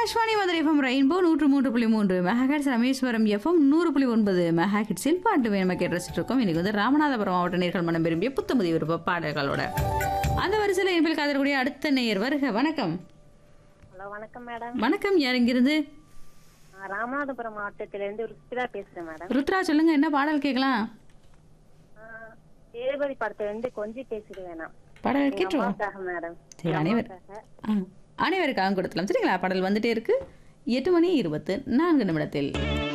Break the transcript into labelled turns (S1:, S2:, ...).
S1: Akashvani Madurai FM rainbow நூற்று மூன்று புள்ளி மூன்று மெகாஹெட்ஸ் ராமேஸ்வரம் எஃப்எம் நூறு புள்ளி ஒன்பது மெகாஹெட்ஸில் பாட்டு வேணுமா கேட்டு ரசிச்சுட்டு இருக்கோம் இன்னைக்கு வந்து ராமநாதபுரம் மாவட்ட நேர்கள் மனம் விரும்பிய புத்தமுதி விருப்ப பாடல்களோட அந்த வரிசையில் என்பில் காதக்கூடிய அடுத்த நேயர் வருக வணக்கம்
S2: ஹலோ வணக்கம் மேடம்
S1: வணக்கம் யார் இங்கிருந்து
S2: நான் ராமநாதபுரம் மாவட்டத்திலிருந்து ருஸ்பிதா பேசுறேன் மேடம்
S1: ருத்ரா சொல்லுங்க என்ன பாடல் கேட்கலாம்
S2: ஆஹ் சேதுபதி படத்துல இருந்து கொஞ்சம் பேசிட்டு வேணாம்
S1: பாடல்
S2: எங்க
S1: கேட்டுருவோம்
S2: அம்மாவுக்காக மேடம்
S1: சரி அனைவர் ஆ, அனைவருக்காக கொடுக்கலாம் சரிங்களா பாடல் வந்துட்டே இருக்கு எட்டு மணி இருபத்து நான்கு நிமிடத்தில்